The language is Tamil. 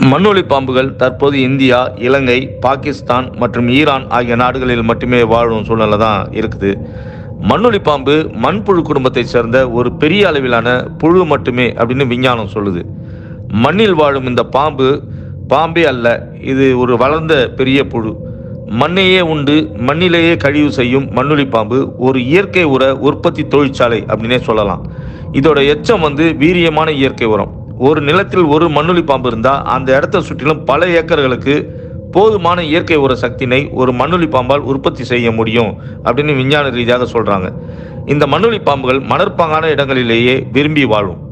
மண்ணுளி பாம்புகள் தற்போது இந்தியா இலங்கை பாகிஸ்தான் மற்றும் ஈரான் ஆகிய நாடுகளில் மட்டுமே வாழும் சூழ்நிலை தான் இருக்குது மண்ணுளி பாம்பு மண்புழு குடும்பத்தைச் சேர்ந்த ஒரு பெரிய அளவிலான புழு மட்டுமே அப்படின்னு விஞ்ஞானம் சொல்லுது மண்ணில் வாழும் இந்த பாம்பு பாம்பே அல்ல இது ஒரு வளர்ந்த பெரிய புழு மண்ணையே உண்டு மண்ணிலேயே கழிவு செய்யும் மண்ணுளி பாம்பு ஒரு இயற்கை உர உற்பத்தி தொழிற்சாலை அப்படின்னே சொல்லலாம் இதோட எச்சம் வந்து வீரியமான இயற்கை உரம் ஒரு நிலத்தில் ஒரு மண்ணுளி பாம்பு இருந்தால் அந்த இடத்தை சுற்றிலும் பல ஏக்கர்களுக்கு போதுமான இயற்கை உர சக்தினை ஒரு மண்ணுளி பாம்பால் உற்பத்தி செய்ய முடியும் அப்படின்னு விஞ்ஞான ரீதியாக சொல்றாங்க இந்த மண்ணுளி பாம்புகள் மணற்பாங்கான இடங்களிலேயே விரும்பி வாழும்